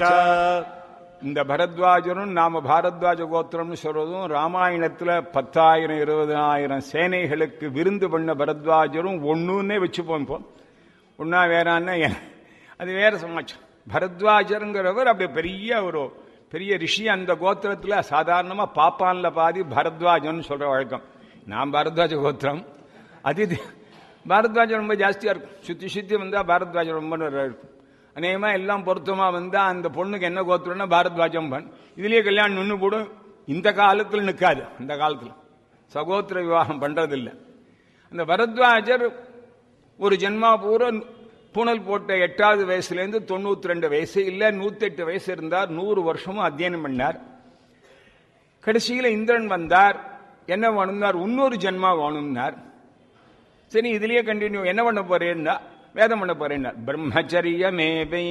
இந்த பரத்வாஜரும் நாம பாரத்வாஜ கோத்திரம்னு சொல்றதும் ராமாயணத்துல பத்தாயிரம் இருபதாயிரம் சேனைகளுக்கு விருந்து பண்ண பரத்வாஜரும் ஒண்ணுன்னே வச்சுப்போம் இப்போ ஒன்னா வேறான்னா ஏன்? அது வேற சமாச்சாரம் பரத்வாஜருங்கிறவர் அப்படி பெரிய ஒரு பெரிய ரிஷி அந்த கோத்திரத்துல சாதாரணமா பாப்பான்ல பாதி பரத்வாஜன் சொல்ற வழக்கம் நான் பரத்வாஜ கோத்திரம் அது இது. பாரத்வாஜம் ரொம்ப ஜாஸ்தியா இருக்கும் சுத்தி சுத்தி வந்தா பாரத்வாஜம் ரொம்ப நிறைய இருக்கும் அநேகமா எல்லாம் பொருத்தமா வந்தா அந்த பொண்ணுக்கு என்ன கோத்திரம்னா பாரத்வாஜம் பண் இதுலயே கல்யாணம் நின்று போடும் இந்த காலத்துல நிக்காது அந்த காலத்துல சகோத்திர விவாகம் பண்றதில்ல அந்த பரத்வாஜர் ஒரு ஜென்மா பூரா பூனல் போட்ட எட்டாவது வயசுலேருந்து தொண்ணூத்தி ரெண்டு வயசு இல்ல நூத்தி எட்டு வயசு இருந்தார் நூறு வருஷமும் அத்தியனம் பண்ணார் கடைசியில இந்திரன் வந்தார் என்ன வேணும்னார் இன்னொரு ஜென்மா வேணும்னார் சரி இதுலயே கண்டினியூ என்ன பண்ண போறேன்னா வேதம் பண்ண போறேன்னா பிரம்மச்சரியமே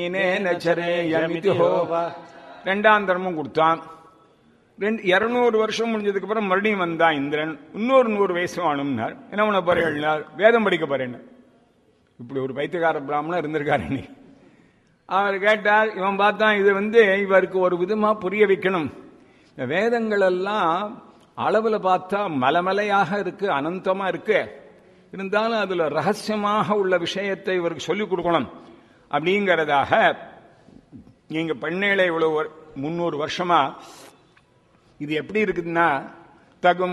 ஹோவா ரெண்டாம் தர்மம் கொடுத்தான் ரெண்டு இருநூறு வருஷம் முடிஞ்சதுக்கு அப்புறம் மறுபடியும் வந்தான் இந்திரன் இன்னொரு நூறு வயசு வேணும்னார் என்ன பண்ண போறேன் வேதம் படிக்க போறேன் இப்படி ஒரு பைத்தியக்கார பிராமணன் இருந்திருக்காரு இன்னைக்கு அவர் கேட்டார் இவன் பார்த்தான் இது வந்து இவருக்கு ஒரு விதமா புரிய வைக்கணும் இந்த வேதங்கள் எல்லாம் அளவுல பார்த்தா மலமலையாக இருக்கு அனந்தமா இருக்கு இருந்தாலும் அதுல ரகசியமாக உள்ள விஷயத்தை இவருக்கு சொல்லிக் கொடுக்கணும் அப்படிங்கிறதாக நீங்க பெண்ணேளை இவ்வளவு முன்னூறு வருஷமா இது எப்படி இருக்குதுன்னா தகும்